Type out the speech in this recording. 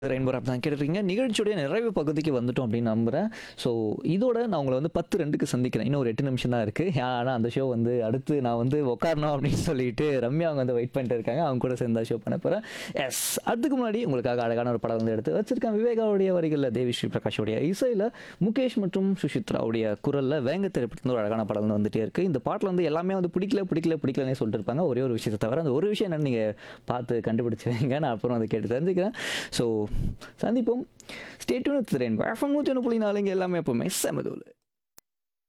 rainbow app தான் கேட்டுருக்கீங்க நிகழ்ச்சியுடைய நிறைவு பகுதிக்கு வந்துட்டோம் அப்படின்னு நம்புகிறேன் ஸோ இதோட நான் உங்களை வந்து பத்து ரெண்டுக்கு சந்திக்கிறேன் இன்னும் ஒரு எட்டு நிமிஷம் தான் இருக்குது ஆனால் அந்த ஷோ வந்து அடுத்து நான் வந்து உட்காரணும் அப்படின்னு சொல்லிட்டு ரம்யா அவங்க வந்து வெயிட் பண்ணிட்டு இருக்காங்க அவங்க கூட சேர்ந்தா ஷோ பண்ண போகிறேன் எஸ் அதுக்கு முன்னாடி உங்களுக்காக அழகான ஒரு படம் வந்து எடுத்து வச்சிருக்கேன் விவேகாவுடைய வரிகளில் தேவி ஸ்ரீ பிரகாஷோடைய இசையில் முகேஷ் மற்றும் சுஷித்ராவுடைய குரலில் வேங்க திரைப்படத்தில் ஒரு அழகான படம் வந்து வந்துட்டே இருக்குது இந்த பாட்டில் வந்து எல்லாமே வந்து பிடிக்கல பிடிக்கல பிடிக்கலனே சொல்லிட்டு இருப்பாங்க ஒரே ஒரு விஷயத்தை தவிர அந்த ஒரு விஷயம் என்னன்னு நீங்கள் பார்த்து கண்டுபிடிச்சு வைங்க நான் அப்புறம் அதை கேட்டு தெரிஞ்சுக்கிறேன் ஸோ சந்திப்போம் ஸ்டேட்யூன் திறன் எஃப்எம் நூற்றி ஒன்று புள்ளி நாலுங்க எல்லாமே எப்போவுமே செமதூள்